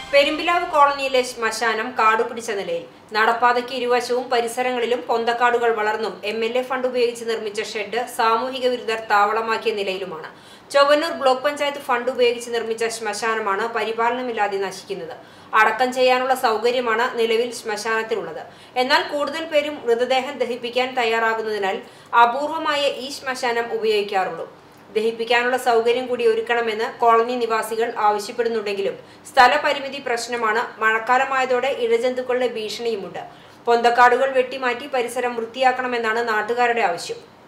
പെരുമ്പിലാവ് കോളനിയിലെ ശ്മശാനം കാടുപിടിച്ച നിലയിൽ നടപ്പാതയ്ക്ക് ഇരുവശവും പരിസരങ്ങളിലും പൊന്തക്കാടുകൾ വളർന്നും എം എൽ എ ഫണ്ട് ഉപയോഗിച്ച് നിർമ്മിച്ച ഷെഡ് സാമൂഹിക വിരുദ്ധർ താവളമാക്കിയ നിലയിലുമാണ് ചൊവ്വന്നൂർ ബ്ലോക്ക് പഞ്ചായത്ത് ഫണ്ട് ഉപയോഗിച്ച് നിർമ്മിച്ച ശ്മശാനമാണ് പരിപാലനമില്ലാതെ നശിക്കുന്നത് അടക്കം ചെയ്യാനുള്ള സൗകര്യമാണ് നിലവിൽ ശ്മശാനത്തിലുള്ളത് എന്നാൽ കൂടുതൽ പേരും മൃതദേഹം ദഹിപ്പിക്കാൻ തയ്യാറാകുന്നതിനാൽ അപൂർവമായ ഈ ശ്മശാനം ഉപയോഗിക്കാറുള്ളൂ ദഹിപ്പിക്കാനുള്ള സൗകര്യം കൂടി ഒരുക്കണമെന്ന് കോളനി നിവാസികൾ ആവശ്യപ്പെടുന്നുണ്ടെങ്കിലും സ്ഥലപരിമിതി പ്രശ്നമാണ് മഴക്കാലമായതോടെ ഇഴജന്തുക്കളുടെ ഭീഷണിയുമുണ്ട് പൊന്തക്കാടുകൾ വെട്ടിമാറ്റി പരിസരം വൃത്തിയാക്കണമെന്നാണ് നാട്ടുകാരുടെ ആവശ്യം